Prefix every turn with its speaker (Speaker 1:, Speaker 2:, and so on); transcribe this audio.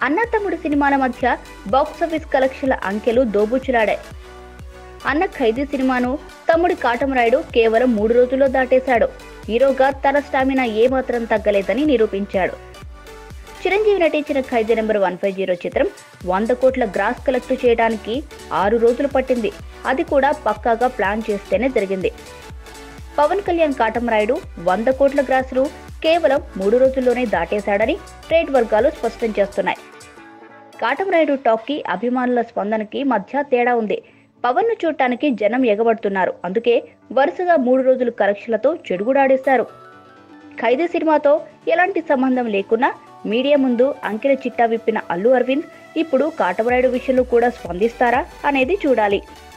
Speaker 1: అన్నతమ్ముడు సినిమాల మధ్య బాక్సాఫీస్ కలెక్షన్ల అంకెలు దోబుచ్చులాడాయి అన్న ఖైదీ సినిమాను తమ్ముడి కాటమరాయుడు కేవలం మూడు రోజుల్లో దాటేశాడు హీరోగా తన స్టామినా ఏమాత్రం తగ్గలేదని నిరూపించాడు చిరంజీవి నటించిన Khaidi number one five zero చిత్రం వంద కోట్ల గ్రాస్ కలెక్ట్ చేయడానికి ఆరు రోజులు పట్టింది అది కూడా పక్కాగా ప్లాన్ చేస్తేనే జరిగింది పవన్ కళ్యాణ్ కాటమరాయుడు వంద కోట్ల గ్రాసులు కేవలం మూడు రోజుల్లోనే దాటేశాడని ట్రేడ్ వర్గాలు స్పష్టం చేస్తున్నాయి కాటమరాయుడు టాక్కి అభిమానుల స్పందనకి మధ్య తేడా ఉంది పవన్ ను చూడటానికి జనం ఎగబడుతున్నారు అందుకే వరుసగా మూడు రోజులు కలెక్షన్లతో చెడుగుడాడేశారు ఖైదీ సినిమాతో ఎలాంటి సంబంధం లేకున్నా మీడియా ముందు అంకెల చిట్టా విప్పిన అల్లు అరవింద్ ఇప్పుడు కాటమరాయుడు విషయంలో కూడా స్పందిస్తారా అనేది చూడాలి